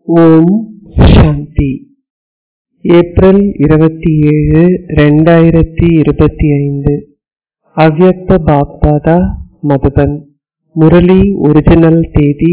ஓம் சாந்தி April இருபத்தி ஏழு ரெண்டாயிரத்தி இருபத்தி ஐந்து அவ்யக்த பாப்தாதா மதுபன் முரளி ஒரிஜினல் தேதி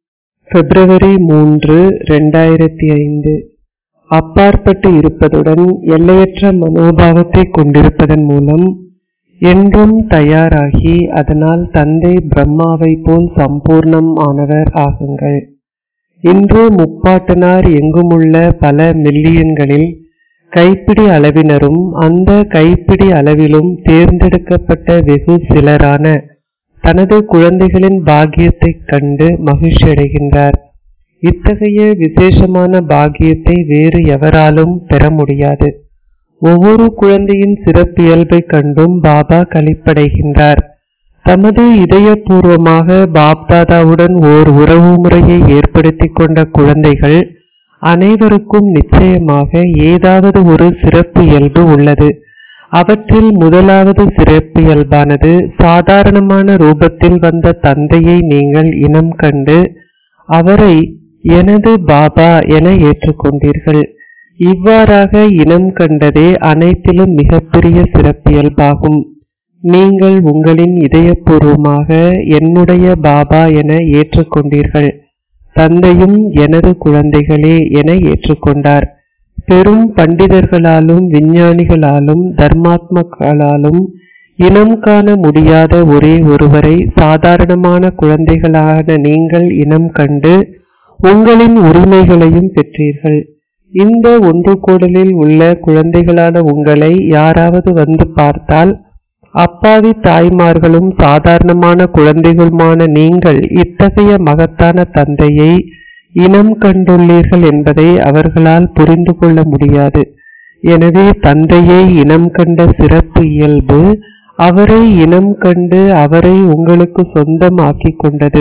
பிப்ரவரி மூன்று ரெண்டாயிரத்தி ஐந்து அப்பாற்பட்டு இருப்பதுடன் எல்லையற்ற மனோபாவத்தை கொண்டிருப்பதன் மூலம் என்றும் தயாராகி அதனால் தந்தை பிரம்மாவை போல் சம்பூர்ணம் ஆனவர் ஆகுங்கள் இன்று முப்பாட்டனார் எங்குமுள்ள பல மில்லியன்களில் கைப்பிடி அளவினரும் அந்த கைப்பிடி அளவிலும் தேர்ந்தெடுக்கப்பட்ட வெகு சிலரான தனது குழந்தைகளின் பாக்கியத்தைக் கண்டு மகிழ்ச்சியடைகின்றார் இத்தகைய விசேஷமான பாக்கியத்தை வேறு எவராலும் பெற முடியாது ஒவ்வொரு குழந்தையின் சிறப்பியல்பைக் கண்டும் பாபா களிப்படைகின்றார் தமது இதயபூர்வமாக பாப்தாதாவுடன் ஓர் உறவு முறையை ஏற்படுத்திக் கொண்ட குழந்தைகள் அனைவருக்கும் நிச்சயமாக ஏதாவது ஒரு சிறப்பு இயல்பு உள்ளது அவற்றில் முதலாவது சிறப்பியல்பானது சாதாரணமான ரூபத்தில் வந்த தந்தையை நீங்கள் இனம் கண்டு அவரை எனது பாபா என ஏற்றுக்கொண்டீர்கள் இவ்வாறாக இனம் கண்டதே அனைத்திலும் மிகப்பெரிய சிறப்பியல்பாகும் நீங்கள் உங்களின் இதயபூர்வமாக என்னுடைய பாபா என ஏற்றுக்கொண்டீர்கள் தந்தையும் எனது குழந்தைகளே என ஏற்றுக்கொண்டார் பெரும் பண்டிதர்களாலும் விஞ்ஞானிகளாலும் தர்மாத்மக்களாலும் இனம் காண முடியாத ஒரே ஒருவரை சாதாரணமான குழந்தைகளான நீங்கள் இனம் கண்டு உங்களின் உரிமைகளையும் பெற்றீர்கள் இந்த ஒன்று கூடலில் உள்ள குழந்தைகளான உங்களை யாராவது வந்து பார்த்தால் அப்பாவி தாய்மார்களும் சாதாரணமான குழந்தைகளுமான நீங்கள் இத்தகைய மகத்தான தந்தையை இனம் கண்டுள்ளீர்கள் என்பதை அவர்களால் புரிந்து கொள்ள முடியாது எனவே தந்தையை இனம் கண்ட சிறப்பு இயல்பு அவரை இனம் கண்டு அவரை உங்களுக்கு சொந்தமாக்கிக் கொண்டது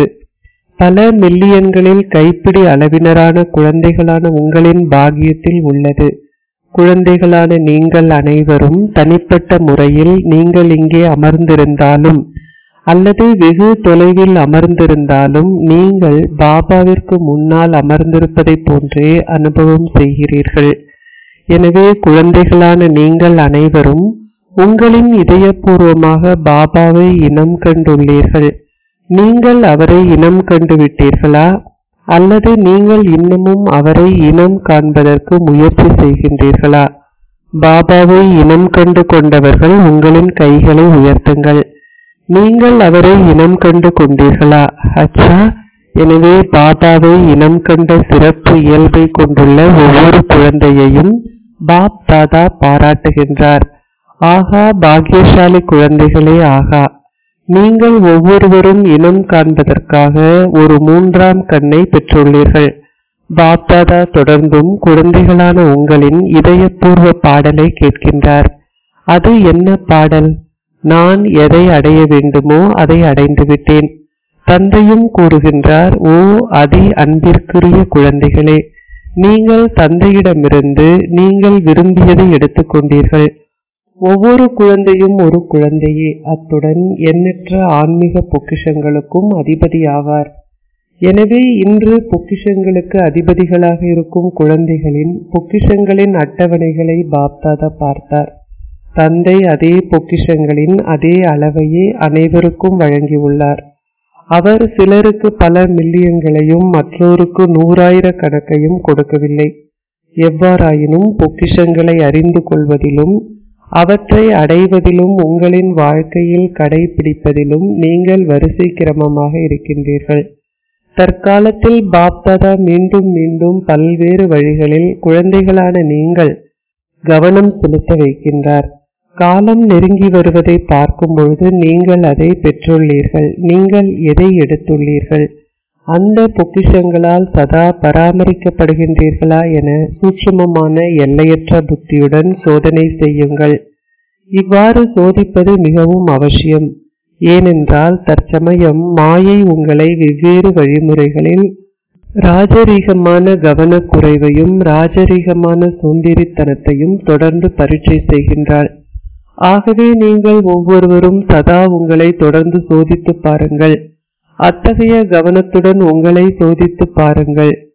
பல மில்லியன்களில் கைப்பிடி அளவினரான குழந்தைகளான உங்களின் பாக்கியத்தில் உள்ளது குழந்தைகளான நீங்கள் அனைவரும் தனிப்பட்ட முறையில் நீங்கள் இங்கே அமர்ந்திருந்தாலும் அல்லது வெகு தொலைவில் அமர்ந்திருந்தாலும் நீங்கள் பாபாவிற்கு முன்னால் அமர்ந்திருப்பதைப் போன்றே அனுபவம் செய்கிறீர்கள் எனவே குழந்தைகளான நீங்கள் அனைவரும் உங்களின் இதயபூர்வமாக பாபாவை இனம் கண்டுள்ளீர்கள் நீங்கள் அவரை இனம் கண்டு விட்டீர்களா அல்லது நீங்கள் இன்னமும் அவரை இனம் காண்பதற்கு முயற்சி செய்கின்றீர்களா பாபாவை இனம் கண்டு கொண்டவர்கள் உங்களின் கைகளை உயர்த்துங்கள் நீங்கள் அவரை இனம் கண்டு கொண்டீர்களா அச்சா எனவே பாபாவை இனம் கண்ட சிறப்பு இயல்பை கொண்டுள்ள ஒவ்வொரு குழந்தையையும் பாப் தாதா பாராட்டுகின்றார் ஆகா பாக்கியசாலி குழந்தைகளே ஆகா நீங்கள் ஒவ்வொருவரும் இனம் காண்பதற்காக ஒரு மூன்றாம் கண்ணை பெற்றுள்ளீர்கள் பாப்தாதா தொடர்ந்தும் குழந்தைகளான உங்களின் இதயபூர்வ பாடலை கேட்கின்றார் அது என்ன பாடல் நான் எதை அடைய வேண்டுமோ அதை அடைந்து விட்டேன் தந்தையும் கூறுகின்றார் ஓ அதி அன்பிற்குரிய குழந்தைகளே நீங்கள் தந்தையிடமிருந்து நீங்கள் விரும்பியதை எடுத்துக்கொண்டீர்கள் ஒவ்வொரு குழந்தையும் ஒரு குழந்தையே அத்துடன் எண்ணற்ற ஆன்மீக பொக்கிஷங்களுக்கும் அதிபதியாவார் எனவே இன்று பொக்கிஷங்களுக்கு அதிபதிகளாக இருக்கும் குழந்தைகளின் பொக்கிஷங்களின் அட்டவணைகளை பாப்தாதா பார்த்தார் தந்தை அதே பொக்கிஷங்களின் அதே அளவையே அனைவருக்கும் வழங்கியுள்ளார் அவர் சிலருக்கு பல மில்லியன்களையும் மற்றோருக்கு நூறாயிர கணக்கையும் கொடுக்கவில்லை எவ்வாறாயினும் பொக்கிஷங்களை அறிந்து கொள்வதிலும் அவற்றை அடைவதிலும் உங்களின் வாழ்க்கையில் கடைபிடிப்பதிலும் நீங்கள் வரிசை கிரமமாக இருக்கின்றீர்கள் தற்காலத்தில் பாப்தாதா மீண்டும் மீண்டும் பல்வேறு வழிகளில் குழந்தைகளான நீங்கள் கவனம் செலுத்த வைக்கின்றார் காலம் நெருங்கி வருவதை பார்க்கும் பொழுது நீங்கள் அதை பெற்றுள்ளீர்கள் நீங்கள் எதை எடுத்துள்ளீர்கள் அந்த பொக்கிஷங்களால் சதா பராமரிக்கப்படுகின்றீர்களா என சூட்சமமான எல்லையற்ற புத்தியுடன் சோதனை செய்யுங்கள் இவ்வாறு சோதிப்பது மிகவும் அவசியம் ஏனென்றால் தற்சமயம் மாயை உங்களை வெவ்வேறு வழிமுறைகளில் ராஜரீகமான கவனக்குறைவையும் ராஜரீகமான சோம்பேறித்தனத்தையும் தொடர்ந்து பரீட்சை செய்கின்றாள் ஆகவே நீங்கள் ஒவ்வொருவரும் சதா உங்களை தொடர்ந்து சோதித்து பாருங்கள் அத்தகைய கவனத்துடன் உங்களை சோதித்து பாருங்கள்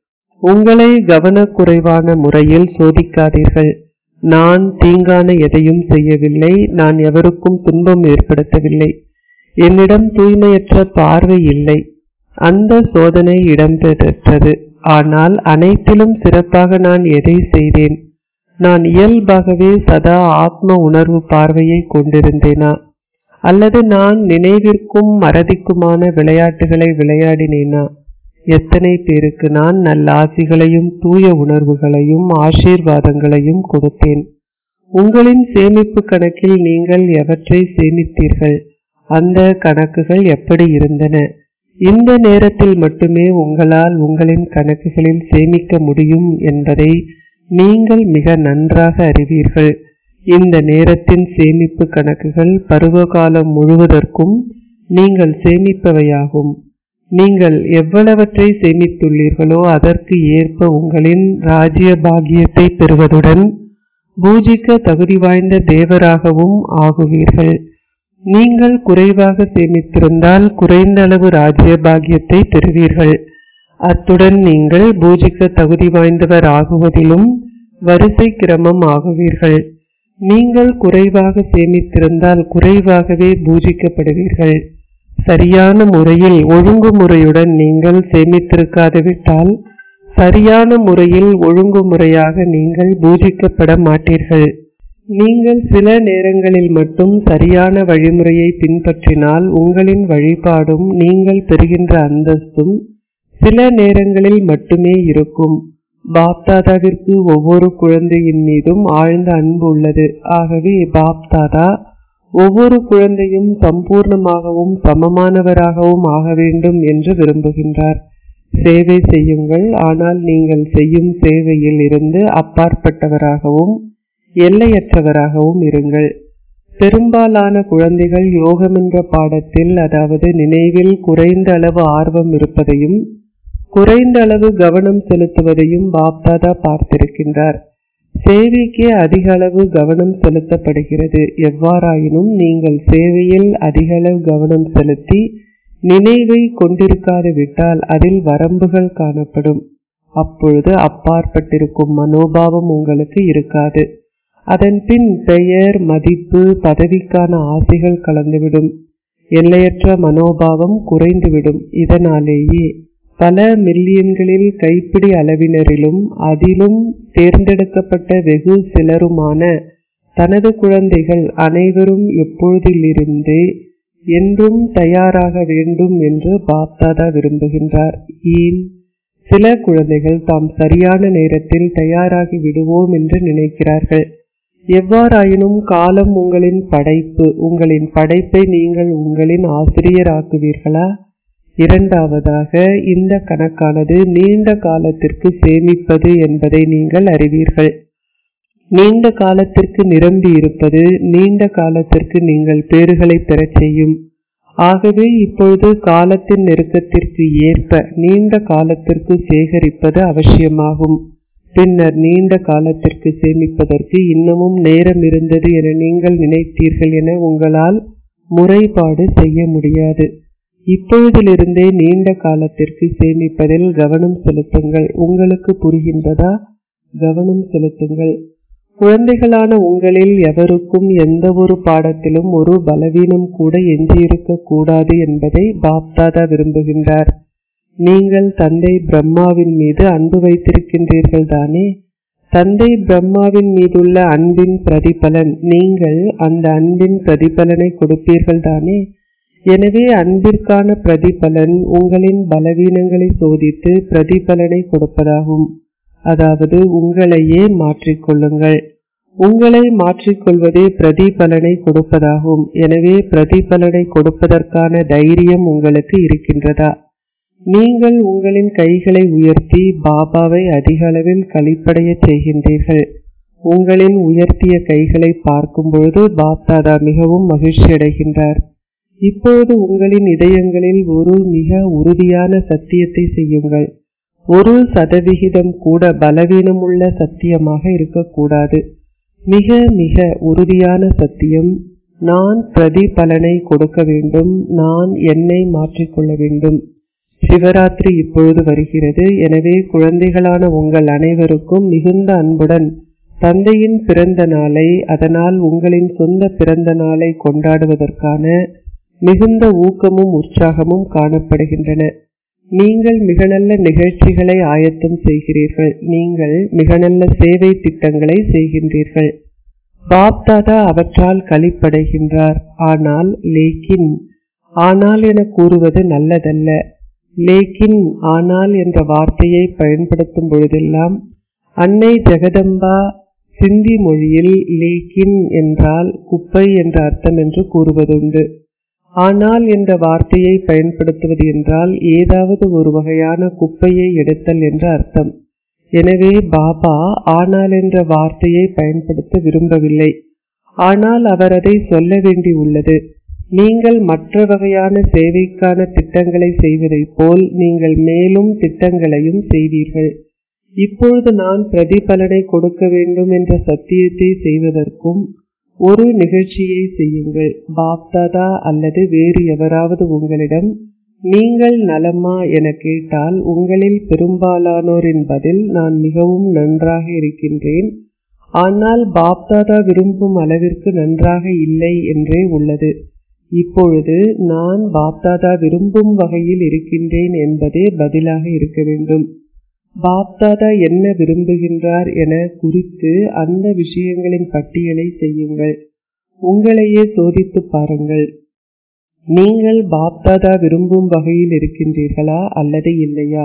உங்களை கவனக்குறைவான முறையில் சோதிக்காதீர்கள் நான் தீங்கான எதையும் செய்யவில்லை நான் எவருக்கும் துன்பம் ஏற்படுத்தவில்லை என்னிடம் தூய்மையற்ற பார்வை இல்லை அந்த சோதனை இடம்பெற்றது ஆனால் அனைத்திலும் சிறப்பாக நான் எதை செய்தேன் நான் இயல்பாகவே சதா ஆத்ம உணர்வு பார்வையை கொண்டிருந்தேனா அல்லது நான் நினைவிற்கும் மறதிக்குமான விளையாட்டுகளை விளையாடினேனா எத்தனை பேருக்கு நான் நல்லாசிகளையும் தூய உணர்வுகளையும் ஆசீர்வாதங்களையும் கொடுத்தேன் உங்களின் சேமிப்பு கணக்கில் நீங்கள் எவற்றை சேமித்தீர்கள் அந்த கணக்குகள் எப்படி இருந்தன இந்த நேரத்தில் மட்டுமே உங்களால் உங்களின் கணக்குகளில் சேமிக்க முடியும் என்பதை நீங்கள் மிக நன்றாக அறிவீர்கள் இந்த நேரத்தின் சேமிப்பு கணக்குகள் பருவகாலம் முழுவதற்கும் நீங்கள் சேமிப்பவையாகும் நீங்கள் எவ்வளவற்றை சேமித்துள்ளீர்களோ அதற்கு ஏற்ப உங்களின் ராஜ்ய பாகியத்தை பெறுவதுடன் பூஜிக்க தகுதி வாய்ந்த தேவராகவும் ஆகுவீர்கள் நீங்கள் குறைவாக சேமித்திருந்தால் குறைந்த அளவு ராஜ்ய பாகியத்தை பெறுவீர்கள் அத்துடன் நீங்கள் பூஜிக்க தகுதி வாய்ந்தவர் ஆகுவதிலும் வரிசை கிரமம் ஆகுவீர்கள் நீங்கள் குறைவாக சேமித்திருந்தால் குறைவாகவே பூஜிக்கப்படுவீர்கள் சரியான முறையில் ஒழுங்குமுறையுடன் நீங்கள் சேமித்திருக்காது விட்டால் சரியான முறையில் ஒழுங்குமுறையாக நீங்கள் பூஜிக்கப்பட மாட்டீர்கள் நீங்கள் சில நேரங்களில் மட்டும் சரியான வழிமுறையை பின்பற்றினால் உங்களின் வழிபாடும் நீங்கள் பெறுகின்ற அந்தஸ்தும் சில நேரங்களில் மட்டுமே இருக்கும் பாப்தாதாவிற்கு ஒவ்வொரு குழந்தையின் மீதும் ஆழ்ந்த அன்பு உள்ளது ஆகவே பாப்தாதா ஒவ்வொரு குழந்தையும் சம்பூர்ணமாகவும் சமமானவராகவும் ஆக வேண்டும் என்று விரும்புகின்றார் சேவை செய்யுங்கள் ஆனால் நீங்கள் செய்யும் சேவையில் இருந்து அப்பாற்பட்டவராகவும் எல்லையற்றவராகவும் இருங்கள் பெரும்பாலான குழந்தைகள் யோகம் என்ற பாடத்தில் அதாவது நினைவில் குறைந்த அளவு ஆர்வம் இருப்பதையும் குறைந்த அளவு கவனம் செலுத்துவதையும் பாப்தாதா பார்த்திருக்கின்றார் சேவைக்கே அதிக அளவு கவனம் செலுத்தப்படுகிறது எவ்வாறாயினும் நீங்கள் சேவையில் அதிக அளவு கவனம் செலுத்தி நினைவை கொண்டிருக்காது விட்டால் அதில் வரம்புகள் காணப்படும் அப்பொழுது அப்பாற்பட்டிருக்கும் மனோபாவம் உங்களுக்கு இருக்காது அதன் பின் பெயர் மதிப்பு பதவிக்கான ஆசைகள் கலந்துவிடும் எல்லையற்ற மனோபாவம் குறைந்துவிடும் இதனாலேயே பல மில்லியன்களில் கைப்பிடி அளவினரிலும் அதிலும் தேர்ந்தெடுக்கப்பட்ட வெகு சிலருமான தனது குழந்தைகள் அனைவரும் எப்பொழுதிலிருந்தே என்றும் தயாராக வேண்டும் என்று பாப்தாதா விரும்புகின்றார் ஏன் சில குழந்தைகள் தாம் சரியான நேரத்தில் தயாராகி விடுவோம் என்று நினைக்கிறார்கள் எவ்வாறாயினும் காலம் உங்களின் படைப்பு உங்களின் படைப்பை நீங்கள் உங்களின் ஆசிரியராக்குவீர்களா இரண்டாவதாக இந்த கணக்கானது நீண்ட காலத்திற்கு சேமிப்பது என்பதை நீங்கள் அறிவீர்கள் நீண்ட காலத்திற்கு நிரம்பி இருப்பது நீண்ட காலத்திற்கு நீங்கள் பேறுகளை பெறச் செய்யும் ஆகவே இப்பொழுது காலத்தின் நெருக்கத்திற்கு ஏற்ப நீண்ட காலத்திற்கு சேகரிப்பது அவசியமாகும் பின்னர் நீண்ட காலத்திற்கு சேமிப்பதற்கு இன்னமும் நேரம் இருந்தது என நீங்கள் நினைத்தீர்கள் என உங்களால் முறைப்பாடு செய்ய முடியாது இப்பொழுதிலிருந்தே நீண்ட காலத்திற்கு சேமிப்பதில் கவனம் செலுத்துங்கள் உங்களுக்கு புரிகின்றதா கவனம் செலுத்துங்கள் குழந்தைகளான உங்களில் எவருக்கும் எந்த ஒரு பாடத்திலும் ஒரு பலவீனம் கூட எஞ்சியிருக்க கூடாது என்பதை பாப்தாதா விரும்புகின்றார் நீங்கள் தந்தை பிரம்மாவின் மீது அன்பு வைத்திருக்கின்றீர்கள் தானே தந்தை பிரம்மாவின் மீதுள்ள அன்பின் பிரதிபலன் நீங்கள் அந்த அன்பின் பிரதிபலனை கொடுப்பீர்கள் தானே எனவே அன்பிற்கான பிரதிபலன் உங்களின் பலவீனங்களை சோதித்து பிரதிபலனை கொடுப்பதாகும் அதாவது உங்களையே மாற்றிக்கொள்ளுங்கள் உங்களை மாற்றிக்கொள்வதே பிரதிபலனை கொடுப்பதாகும் எனவே பிரதிபலனை கொடுப்பதற்கான தைரியம் உங்களுக்கு இருக்கின்றதா நீங்கள் உங்களின் கைகளை உயர்த்தி பாபாவை அதிக அளவில் கழிப்படைய செய்கின்றீர்கள் உங்களின் உயர்த்திய கைகளை பார்க்கும் பொழுது பாப்தாதா மிகவும் மகிழ்ச்சி அடைகின்றார் இப்பொழுது உங்களின் இதயங்களில் ஒரு மிக உறுதியான சத்தியத்தை செய்யுங்கள் ஒரு சதவிகிதம் கூட பலவீனமுள்ள சத்தியமாக இருக்கக்கூடாது மிக மிக உறுதியான சத்தியம் நான் பிரதிபலனை கொடுக்க வேண்டும் நான் என்னை மாற்றிக்கொள்ள வேண்டும் சிவராத்திரி இப்பொழுது வருகிறது எனவே குழந்தைகளான உங்கள் அனைவருக்கும் மிகுந்த அன்புடன் தந்தையின் பிறந்த நாளை அதனால் உங்களின் சொந்த பிறந்த நாளை கொண்டாடுவதற்கான மிகுந்த ஊக்கமும் உற்சாகமும் காணப்படுகின்றன நீங்கள் மிக நல்ல நிகழ்ச்சிகளை ஆயத்தம் செய்கிறீர்கள் நீங்கள் மிக நல்ல சேவை திட்டங்களை செய்கின்றீர்கள் பாப்தாதா அவற்றால் கழிப்படைகின்றார் ஆனால் லேக்கின் ஆனால் என கூறுவது நல்லதல்ல லேக்கின் ஆனால் என்ற வார்த்தையை பயன்படுத்தும் பொழுதெல்லாம் அன்னை ஜெகதம்பா சிந்தி மொழியில் லேக்கின் என்றால் குப்பை என்ற அர்த்தம் என்று கூறுவதுண்டு ஆனால் என்ற வார்த்தையை பயன்படுத்துவது என்றால் ஏதாவது ஒரு வகையான குப்பையை எடுத்தல் என்ற அர்த்தம் எனவே பாபா ஆனால் என்ற வார்த்தையை பயன்படுத்த விரும்பவில்லை ஆனால் அவர் அதை சொல்ல வேண்டி உள்ளது நீங்கள் மற்ற வகையான சேவைக்கான திட்டங்களை செய்வதைப் போல் நீங்கள் மேலும் திட்டங்களையும் செய்வீர்கள் இப்பொழுது நான் பிரதிபலனை கொடுக்க வேண்டும் என்ற சத்தியத்தை செய்வதற்கும் ஒரு நிகழ்ச்சியை செய்யுங்கள் பாப்தாதா அல்லது வேறு எவராவது உங்களிடம் நீங்கள் நலமா என கேட்டால் உங்களில் பெரும்பாலானோரின் பதில் நான் மிகவும் நன்றாக இருக்கின்றேன் ஆனால் பாப்தாதா விரும்பும் அளவிற்கு நன்றாக இல்லை என்றே உள்ளது இப்பொழுது நான் பாப்தாதா விரும்பும் வகையில் இருக்கின்றேன் என்பதே பதிலாக இருக்க வேண்டும் பாப்தாதா என்ன விரும்புகின்றார் என குறித்து அந்த விஷயங்களின் பட்டியலை செய்யுங்கள் உங்களையே சோதித்து பாருங்கள் நீங்கள் பாப்தாதா விரும்பும் வகையில் இருக்கின்றீர்களா அல்லது இல்லையா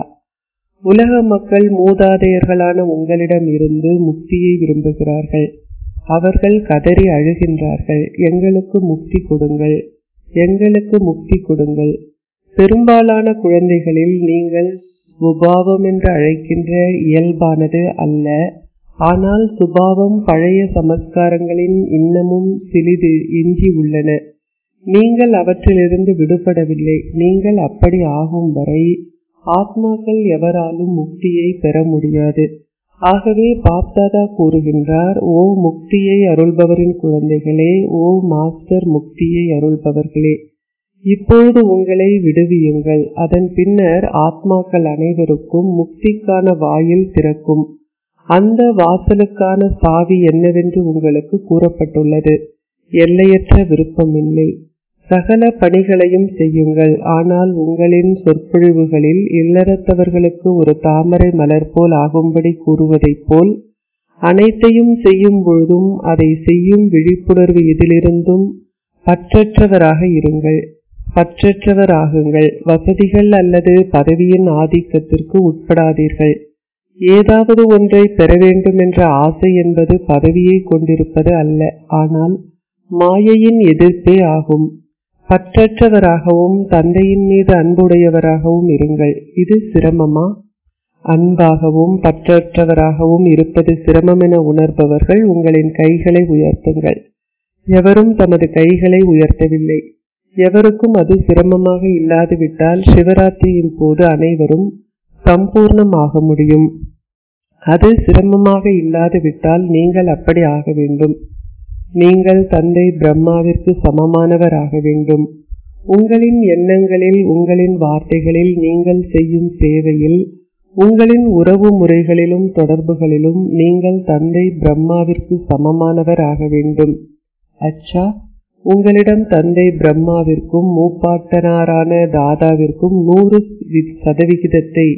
உலக மக்கள் மூதாதையர்களான உங்களிடம் இருந்து முக்தியை விரும்புகிறார்கள் அவர்கள் கதறி அழுகின்றார்கள் எங்களுக்கு முக்தி கொடுங்கள் எங்களுக்கு முக்தி கொடுங்கள் பெரும்பாலான குழந்தைகளில் நீங்கள் சுபாவம் என்று அழைக்கின்ற இயல்பானது அல்ல ஆனால் சுபாவம் பழைய சமஸ்காரங்களின் இன்னமும் சிறிது எஞ்சி உள்ளன நீங்கள் அவற்றிலிருந்து விடுபடவில்லை நீங்கள் அப்படி ஆகும் வரை ஆத்மாக்கள் எவராலும் முக்தியை பெற முடியாது ஆகவே பாப்தாதா கூறுகின்றார் ஓ முக்தியை அருள்பவரின் குழந்தைகளே ஓ மாஸ்டர் முக்தியை அருள்பவர்களே இப்பொழுது உங்களை விடுவியுங்கள் அதன் பின்னர் ஆத்மாக்கள் அனைவருக்கும் முக்திக்கான வாயில் திறக்கும் அந்த வாசலுக்கான சாவி என்னவென்று உங்களுக்கு கூறப்பட்டுள்ளது எல்லையற்ற விருப்பமின்மை சகல பணிகளையும் செய்யுங்கள் ஆனால் உங்களின் சொற்பொழிவுகளில் இல்லறத்தவர்களுக்கு ஒரு தாமரை மலர் போல் ஆகும்படி கூறுவதைப் போல் அனைத்தையும் செய்யும் பொழுதும் அதை செய்யும் விழிப்புணர்வு எதிலிருந்தும் பற்றற்றவராக இருங்கள் பற்றற்றவர் ஆகுங்கள் வசதிகள் அல்லது பதவியின் ஆதிக்கத்திற்கு உட்படாதீர்கள் ஏதாவது ஒன்றை பெற வேண்டும் என்ற ஆசை என்பது பதவியை கொண்டிருப்பது அல்ல ஆனால் மாயையின் எதிர்ப்பே ஆகும் பற்றற்றவராகவும் தந்தையின் மீது அன்புடையவராகவும் இருங்கள் இது சிரமமா அன்பாகவும் பற்றற்றவராகவும் இருப்பது சிரமம் என உணர்பவர்கள் உங்களின் கைகளை உயர்த்துங்கள் எவரும் தமது கைகளை உயர்த்தவில்லை எவருக்கும் அது சிரமமாக இல்லாது விட்டால் சிவராத்திரியின் போது அனைவரும் சம்பூர்ணமாக முடியும் அது சிரமமாக இல்லாது விட்டால் நீங்கள் அப்படி ஆக வேண்டும் நீங்கள் தந்தை பிரம்மாவிற்கு சமமானவர் ஆக வேண்டும் உங்களின் எண்ணங்களில் உங்களின் வார்த்தைகளில் நீங்கள் செய்யும் சேவையில் உங்களின் உறவு முறைகளிலும் தொடர்புகளிலும் நீங்கள் தந்தை பிரம்மாவிற்கு சமமானவர் ஆக வேண்டும் அச்சா உங்களிடம் தந்தை பிரம்மாவிற்கும் மூப்பாட்டனாரான தாதாவிற்கும் நூறு சதவிகிதத்தை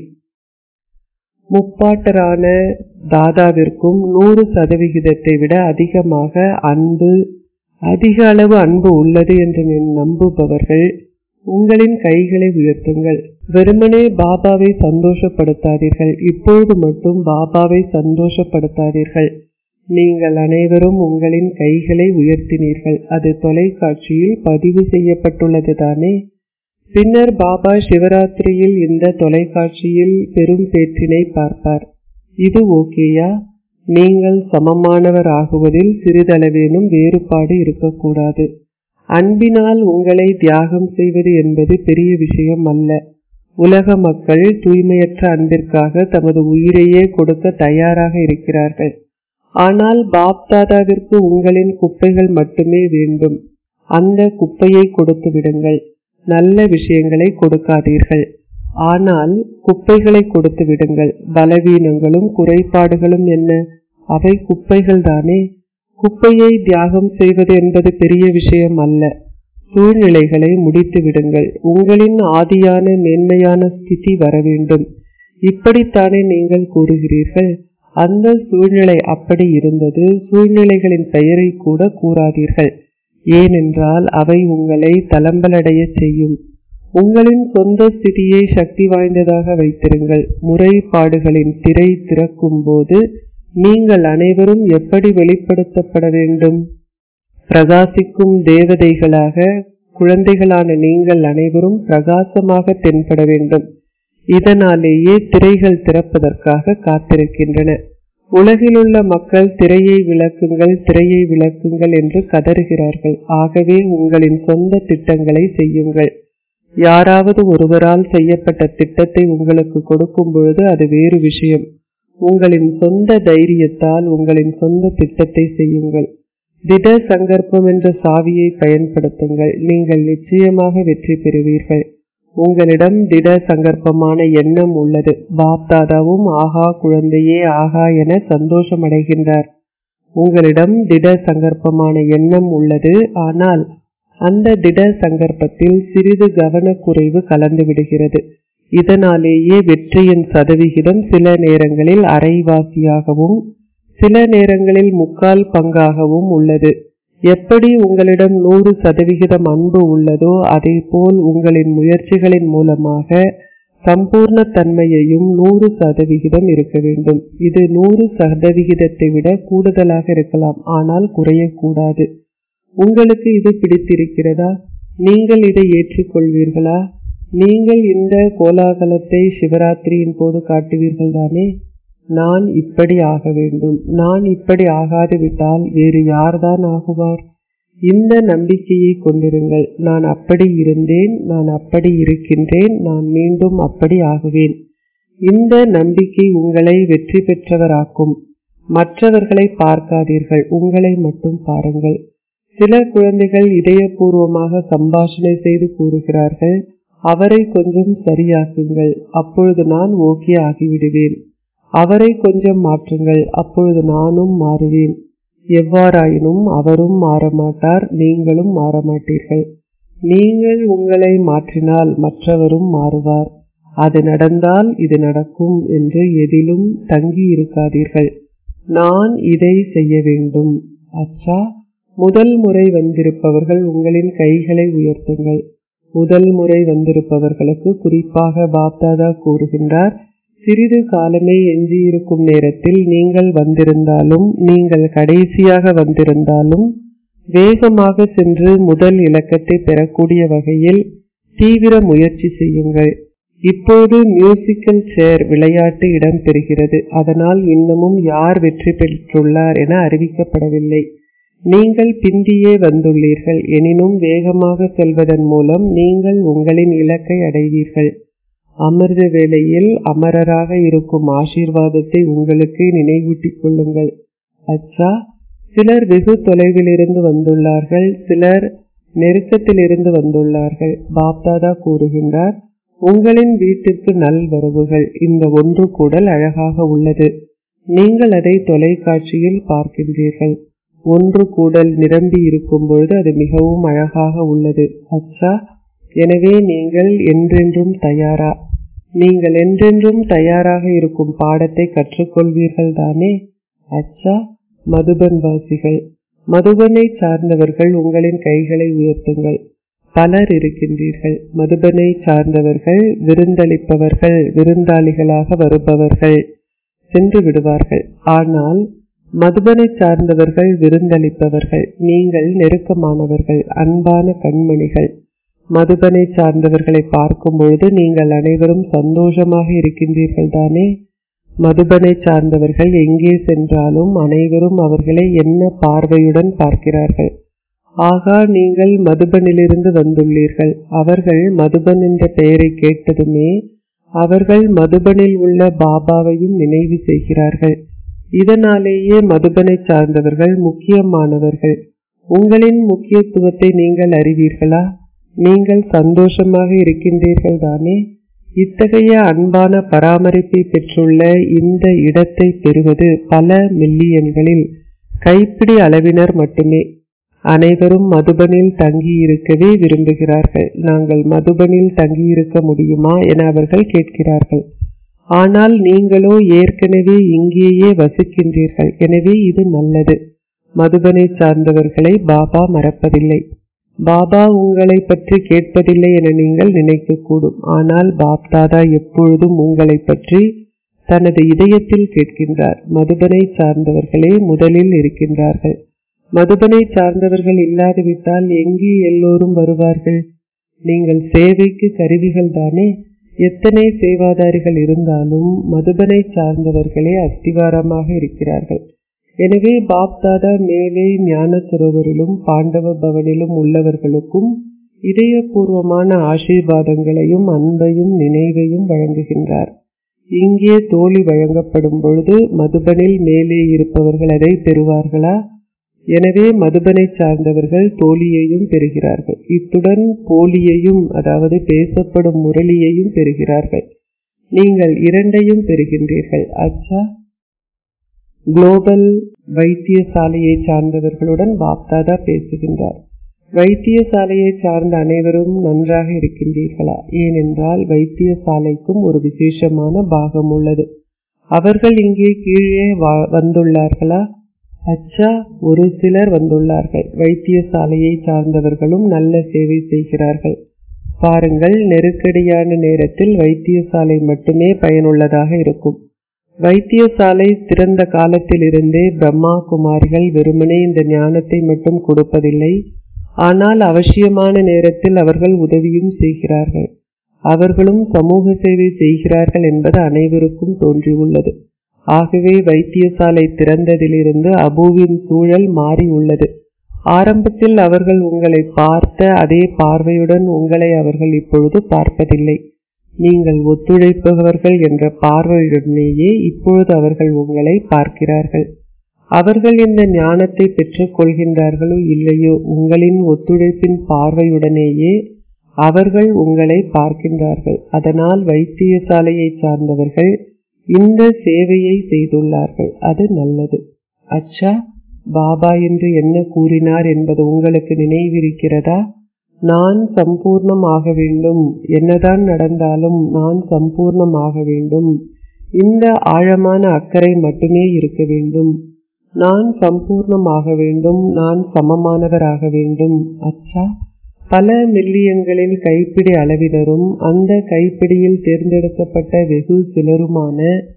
முப்பாட்டரான தாதாவிற்கும் நூறு சதவிகிதத்தை விட அதிகமாக அன்பு அதிக அளவு அன்பு உள்ளது என்று நம்புபவர்கள் உங்களின் கைகளை உயர்த்துங்கள் வெறுமனே பாபாவை சந்தோஷப்படுத்தாதீர்கள் இப்பொழுது மட்டும் பாபாவை சந்தோஷப்படுத்தாதீர்கள் நீங்கள் அனைவரும் உங்களின் கைகளை உயர்த்தினீர்கள் அது தொலைக்காட்சியில் பதிவு செய்யப்பட்டுள்ளது தானே பின்னர் பாபா சிவராத்திரியில் இந்த தொலைக்காட்சியில் பெரும் பேற்றினை பார்ப்பார் இது ஓகேயா நீங்கள் சமமானவர் ஆகுவதில் சிறிதளவேனும் வேறுபாடு இருக்கக்கூடாது அன்பினால் உங்களை தியாகம் செய்வது என்பது பெரிய விஷயம் அல்ல உலக மக்கள் தூய்மையற்ற அன்பிற்காக தமது உயிரையே கொடுக்க தயாராக இருக்கிறார்கள் ஆனால் பாப்தாதாவிற்கு உங்களின் குப்பைகள் மட்டுமே வேண்டும் அந்த குப்பையை கொடுத்து விடுங்கள் நல்ல விஷயங்களை கொடுக்காதீர்கள் ஆனால் குப்பைகளை கொடுத்து விடுங்கள் பலவீனங்களும் குறைபாடுகளும் என்ன அவை குப்பைகள் தானே குப்பையை தியாகம் செய்வது என்பது பெரிய விஷயம் அல்ல சூழ்நிலைகளை முடித்து விடுங்கள் உங்களின் ஆதியான மேன்மையான ஸ்திதி வர வேண்டும் இப்படித்தானே நீங்கள் கூறுகிறீர்கள் அந்த சூழ்நிலை அப்படி இருந்தது சூழ்நிலைகளின் பெயரை கூட கூறாதீர்கள் ஏனென்றால் அவை உங்களை தளம்பலடைய செய்யும் உங்களின் சொந்த ஸ்திதியை சக்தி வாய்ந்ததாக வைத்திருங்கள் முறைப்பாடுகளின் திரை திறக்கும் போது நீங்கள் அனைவரும் எப்படி வெளிப்படுத்தப்பட வேண்டும் பிரகாசிக்கும் தேவதைகளாக குழந்தைகளான நீங்கள் அனைவரும் பிரகாசமாக தென்பட வேண்டும் இதனாலேயே திரைகள் திறப்பதற்காக காத்திருக்கின்றன உலகிலுள்ள மக்கள் திரையை விளக்குங்கள் திரையை விளக்குங்கள் என்று கதறுகிறார்கள் ஆகவே உங்களின் சொந்த திட்டங்களை செய்யுங்கள் யாராவது ஒருவரால் செய்யப்பட்ட திட்டத்தை உங்களுக்கு கொடுக்கும் பொழுது அது வேறு விஷயம் உங்களின் சொந்த தைரியத்தால் உங்களின் சொந்த திட்டத்தை செய்யுங்கள் திட சங்கற்பம் என்ற சாவியை பயன்படுத்துங்கள் நீங்கள் நிச்சயமாக வெற்றி பெறுவீர்கள் உங்களிடம் திட சங்கற்பமான எண்ணம் உள்ளது பாப்தாதாவும் ஆகா குழந்தையே ஆகா என சந்தோஷம் அடைகின்றார் உங்களிடம் திட சங்கற்பமான எண்ணம் உள்ளது ஆனால் அந்த திட சங்கற்பத்தில் சிறிது கவனக்குறைவு கலந்து விடுகிறது இதனாலேயே வெற்றியின் சதவிகிதம் சில நேரங்களில் அரைவாசியாகவும் சில நேரங்களில் முக்கால் பங்காகவும் உள்ளது எப்படி உங்களிடம் நூறு சதவிகிதம் அன்பு உள்ளதோ அதே போல் உங்களின் முயற்சிகளின் மூலமாக சம்பூர்ண தன்மையையும் நூறு சதவிகிதம் இருக்க வேண்டும் இது நூறு சதவிகிதத்தை விட கூடுதலாக இருக்கலாம் ஆனால் குறையக்கூடாது உங்களுக்கு இது பிடித்திருக்கிறதா நீங்கள் இதை ஏற்றுக்கொள்வீர்களா நீங்கள் இந்த கோலாகலத்தை சிவராத்திரியின் போது காட்டுவீர்கள் தானே நான் இப்படி ஆக வேண்டும் நான் இப்படி ஆகாது விட்டால் வேறு யார்தான் ஆகுவார் இந்த நம்பிக்கையை கொண்டிருங்கள் நான் அப்படி இருந்தேன் நான் அப்படி இருக்கின்றேன் நான் மீண்டும் அப்படி ஆகுவேன் இந்த நம்பிக்கை உங்களை வெற்றி பெற்றவராக்கும் மற்றவர்களை பார்க்காதீர்கள் உங்களை மட்டும் பாருங்கள் சில குழந்தைகள் இதயபூர்வமாக சம்பாஷணை செய்து கூறுகிறார்கள் அவரை கொஞ்சம் சரியாக்குங்கள் அப்பொழுது நான் ஓகே ஆகிவிடுவேன் அவரை கொஞ்சம் மாற்றுங்கள் அப்பொழுது நானும் மாறுவேன் எவ்வாறாயினும் அவரும் மாறமாட்டார் நீங்களும் மாறமாட்டீர்கள் நீங்கள் உங்களை மாற்றினால் மற்றவரும் மாறுவார் அது நடந்தால் இது நடக்கும் என்று எதிலும் தங்கி இருக்காதீர்கள் நான் இதை செய்ய வேண்டும் அச்சா முதல் முறை வந்திருப்பவர்கள் உங்களின் கைகளை உயர்த்துங்கள் முதல் முறை வந்திருப்பவர்களுக்கு குறிப்பாக பாப்தாதா கூறுகின்றார் சிறிது காலமே எஞ்சியிருக்கும் நேரத்தில் நீங்கள் வந்திருந்தாலும் நீங்கள் கடைசியாக வந்திருந்தாலும் வேகமாக சென்று முதல் இலக்கத்தை பெறக்கூடிய வகையில் தீவிர முயற்சி செய்யுங்கள் இப்போது மியூசிக்கல் சேர் விளையாட்டு இடம்பெறுகிறது அதனால் இன்னமும் யார் வெற்றி பெற்றுள்ளார் என அறிவிக்கப்படவில்லை நீங்கள் பிந்தியே வந்துள்ளீர்கள் எனினும் வேகமாக செல்வதன் மூலம் நீங்கள் உங்களின் இலக்கை அடைவீர்கள் அமிர்த வேளையில் அமரராக இருக்கும் ஆசீர்வாதத்தை உங்களுக்கு நினைவூட்டிக் கொள்ளுங்கள் அச்சா சிலர் வெகு தொலைவில் இருந்து வந்துள்ளார்கள் சிலர் நெருக்கத்தில் இருந்து வந்துள்ளார்கள் பாப்தாதா கூறுகின்றார் உங்களின் வீட்டிற்கு நல்வரவுகள் இந்த ஒன்று கூடல் அழகாக உள்ளது நீங்கள் அதை தொலைக்காட்சியில் பார்க்கின்றீர்கள் ஒன்று கூடல் நிரம்பி இருக்கும் பொழுது அது மிகவும் அழகாக உள்ளது அச்சா எனவே நீங்கள் என்றென்றும் தயாரா நீங்கள் என்றென்றும் தயாராக இருக்கும் பாடத்தை கற்றுக்கொள்வீர்கள் தானே அச்சா மதுபன் வாசிகள் மதுபனை சார்ந்தவர்கள் உங்களின் கைகளை உயர்த்துங்கள் பலர் இருக்கின்றீர்கள் மதுபனை சார்ந்தவர்கள் விருந்தளிப்பவர்கள் விருந்தாளிகளாக வருபவர்கள் சென்று விடுவார்கள் ஆனால் மதுபனை சார்ந்தவர்கள் விருந்தளிப்பவர்கள் நீங்கள் நெருக்கமானவர்கள் அன்பான கண்மணிகள் மதுபனை சார்ந்தவர்களை பார்க்கும் பொழுது நீங்கள் அனைவரும் சந்தோஷமாக இருக்கின்றீர்கள் தானே மதுபனை சார்ந்தவர்கள் எங்கே சென்றாலும் அனைவரும் அவர்களை என்ன பார்வையுடன் பார்க்கிறார்கள் ஆகா நீங்கள் மதுபனிலிருந்து வந்துள்ளீர்கள் அவர்கள் மதுபன் என்ற பெயரை கேட்டதுமே அவர்கள் மதுபனில் உள்ள பாபாவையும் நினைவு செய்கிறார்கள் இதனாலேயே மதுபனை சார்ந்தவர்கள் முக்கியமானவர்கள் உங்களின் முக்கியத்துவத்தை நீங்கள் அறிவீர்களா நீங்கள் சந்தோஷமாக இருக்கின்றீர்கள் தானே இத்தகைய அன்பான பராமரிப்பை பெற்றுள்ள இந்த இடத்தை பெறுவது பல மில்லியன்களில் கைப்பிடி அளவினர் மட்டுமே அனைவரும் மதுபனில் தங்கியிருக்கவே விரும்புகிறார்கள் நாங்கள் மதுபனில் தங்கியிருக்க முடியுமா என அவர்கள் கேட்கிறார்கள் ஆனால் நீங்களோ ஏற்கனவே இங்கேயே வசிக்கின்றீர்கள் எனவே இது நல்லது மதுபனை சார்ந்தவர்களை பாபா மறப்பதில்லை பாபா உங்களை பற்றி கேட்பதில்லை என நீங்கள் நினைக்கக்கூடும் ஆனால் பாப்தாதா எப்பொழுதும் உங்களை பற்றி தனது இதயத்தில் கேட்கின்றார் மதுபனை சார்ந்தவர்களே முதலில் இருக்கின்றார்கள் மதுபனை சார்ந்தவர்கள் இல்லாதுவிட்டால் எங்கே எல்லோரும் வருவார்கள் நீங்கள் சேவைக்கு கருவிகள் தானே எத்தனை சேவாதாரிகள் இருந்தாலும் மதுபனை சார்ந்தவர்களே அஸ்திவாரமாக இருக்கிறார்கள் எனவே பாப்தாதா மேலே ஞான சரோவரிலும் பாண்டவ பவனிலும் உள்ளவர்களுக்கும் இதயபூர்வமான ஆசீர்வாதங்களையும் அன்பையும் நினைவையும் வழங்குகின்றார் இங்கே தோழி வழங்கப்படும் பொழுது மதுபனில் மேலே இருப்பவர்கள் அதை பெறுவார்களா எனவே மதுபனை சார்ந்தவர்கள் தோழியையும் பெறுகிறார்கள் இத்துடன் போலியையும் அதாவது பேசப்படும் முரளியையும் பெறுகிறார்கள் நீங்கள் இரண்டையும் பெறுகின்றீர்கள் அச்சா குளோபல் வைத்தியசாலையை சார்ந்தவர்களுடன் பாப்தாதா பேசுகின்றார் வைத்தியசாலையை சார்ந்த அனைவரும் நன்றாக இருக்கின்றீர்களா ஏனென்றால் வைத்தியசாலைக்கும் ஒரு விசேஷமான பாகம் உள்ளது அவர்கள் இங்கே கீழே வந்துள்ளார்களா அச்சா ஒரு சிலர் வந்துள்ளார்கள் வைத்தியசாலையை சார்ந்தவர்களும் நல்ல சேவை செய்கிறார்கள் பாருங்கள் நெருக்கடியான நேரத்தில் வைத்தியசாலை மட்டுமே பயனுள்ளதாக இருக்கும் வைத்தியசாலை திறந்த காலத்திலிருந்தே பிரம்மா குமாரிகள் வெறுமனே இந்த ஞானத்தை மட்டும் கொடுப்பதில்லை ஆனால் அவசியமான நேரத்தில் அவர்கள் உதவியும் செய்கிறார்கள் அவர்களும் சமூக சேவை செய்கிறார்கள் என்பது அனைவருக்கும் தோன்றியுள்ளது ஆகவே வைத்தியசாலை திறந்ததிலிருந்து அபுவின் சூழல் மாறி உள்ளது ஆரம்பத்தில் அவர்கள் உங்களை பார்த்த அதே பார்வையுடன் உங்களை அவர்கள் இப்பொழுது பார்ப்பதில்லை நீங்கள் ஒத்துழைப்பவர்கள் என்ற பார்வையுடனேயே இப்பொழுது அவர்கள் உங்களை பார்க்கிறார்கள் அவர்கள் இந்த ஞானத்தை பெற்றுக் கொள்கின்றார்களோ இல்லையோ உங்களின் ஒத்துழைப்பின் பார்வையுடனேயே அவர்கள் உங்களை பார்க்கின்றார்கள் அதனால் வைத்தியசாலையை சார்ந்தவர்கள் இந்த சேவையை செய்துள்ளார்கள் அது நல்லது அச்சா பாபா என்று என்ன கூறினார் என்பது உங்களுக்கு நினைவிருக்கிறதா நான் சம்பூர்ணம் ஆக வேண்டும் என்னதான் நடந்தாலும் நான் சம்பூர்ணம் ஆக வேண்டும் இந்த ஆழமான அக்கறை மட்டுமே இருக்க வேண்டும் நான் சம்பூர்ணமாக வேண்டும் நான் சமமானவராக வேண்டும் அச்சா பல மில்லியன்களில் கைப்பிடி அளவினரும் அந்த கைப்பிடியில் தேர்ந்தெடுக்கப்பட்ட வெகு சிலருமான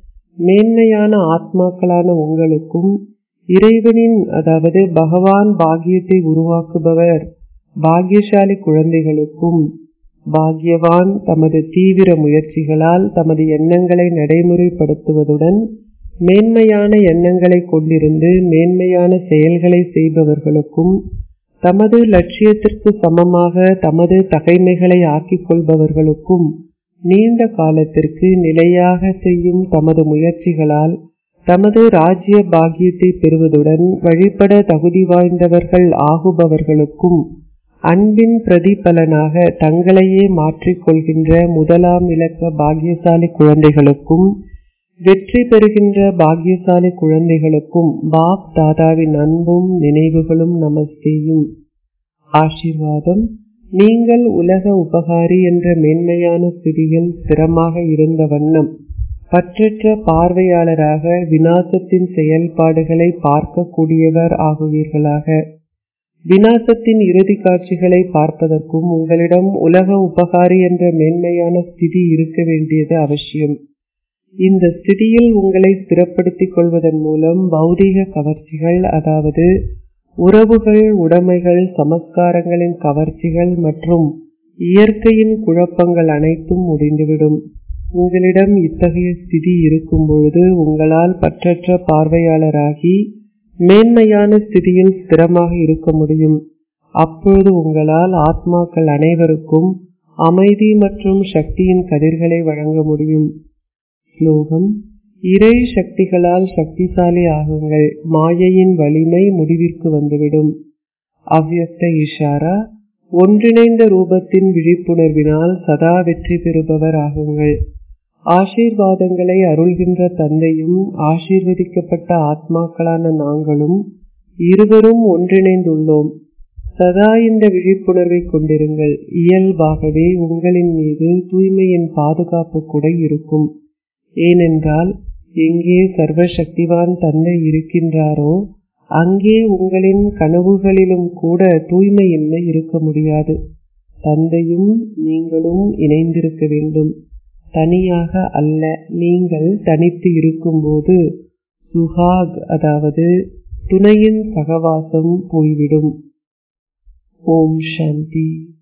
மேன்மையான ஆத்மாக்களான உங்களுக்கும் இறைவனின் அதாவது பகவான் பாக்கியத்தை உருவாக்குபவர் பாக்கியசாலி குழந்தைகளுக்கும் பாக்யவான் தமது தீவிர முயற்சிகளால் தமது எண்ணங்களை நடைமுறைப்படுத்துவதுடன் மேன்மையான எண்ணங்களை கொண்டிருந்து மேன்மையான செயல்களை செய்பவர்களுக்கும் தமது லட்சியத்திற்கு சமமாக தமது தகைமைகளை ஆக்கிக் கொள்பவர்களுக்கும் நீண்ட காலத்திற்கு நிலையாக செய்யும் தமது முயற்சிகளால் தமது ராஜ்ய பாக்கியத்தை பெறுவதுடன் வழிபட தகுதி வாய்ந்தவர்கள் ஆகுபவர்களுக்கும் அன்பின் பிரதிபலனாக தங்களையே மாற்றிக்கொள்கின்ற முதலாம் இலக்க பாக்கியசாலி குழந்தைகளுக்கும் வெற்றி பெறுகின்ற பாக்கியசாலி குழந்தைகளுக்கும் பாப் தாதாவின் அன்பும் நினைவுகளும் நமஸ்தேயும் ஆசீர்வாதம் நீங்கள் உலக உபகாரி என்ற மேன்மையான ஸ்திதியில் ஸ்திரமாக இருந்த வண்ணம் பற்றற்ற பார்வையாளராக விநாசத்தின் செயல்பாடுகளை பார்க்கக்கூடியவர் ஆகுவீர்களாக விநாசத்தின் இறுதி காட்சிகளை பார்ப்பதற்கும் உங்களிடம் உலக உபகாரி என்ற மேன்மையான ஸ்திதி இருக்க வேண்டியது அவசியம் இந்த ஸ்திதியில் உங்களை ஸ்திரப்படுத்திக் கொள்வதன் மூலம் பௌதீக கவர்ச்சிகள் அதாவது உறவுகள் உடைமைகள் சமஸ்காரங்களின் கவர்ச்சிகள் மற்றும் இயற்கையின் குழப்பங்கள் அனைத்தும் முடிந்துவிடும் உங்களிடம் இத்தகைய ஸ்திதி இருக்கும் பொழுது உங்களால் பற்றற்ற பார்வையாளராகி மேன்மையான ஸ்திதியில் ஸ்திரமாக இருக்க முடியும் அப்பொழுது உங்களால் ஆத்மாக்கள் அனைவருக்கும் அமைதி மற்றும் சக்தியின் கதிர்களை வழங்க முடியும் ஸ்லோகம் இறை சக்திகளால் சக்திசாலி ஆகுங்கள் மாயையின் வலிமை முடிவிற்கு வந்துவிடும் அவ்வியக்த இஷாரா ஒன்றிணைந்த ரூபத்தின் விழிப்புணர்வினால் சதா வெற்றி பெறுபவர் ஆகுங்கள் ஆசீர்வாதங்களை அருள்கின்ற தந்தையும் ஆசீர்வதிக்கப்பட்ட ஆத்மாக்களான நாங்களும் இருவரும் ஒன்றிணைந்துள்ளோம் சதா இந்த விழிப்புணர்வை கொண்டிருங்கள் இயல்பாகவே உங்களின் மீது தூய்மையின் பாதுகாப்பு கூட இருக்கும் ஏனென்றால் எங்கே சர்வசக்திவான் தந்தை இருக்கின்றாரோ அங்கே உங்களின் கனவுகளிலும் கூட தூய்மையின்மை இருக்க முடியாது தந்தையும் நீங்களும் இணைந்திருக்க வேண்டும் தனியாக அல்ல நீங்கள் தனித்து இருக்கும்போது சுஹாக் அதாவது துணையின் சகவாசம் போய்விடும் ஓம் சாந்தி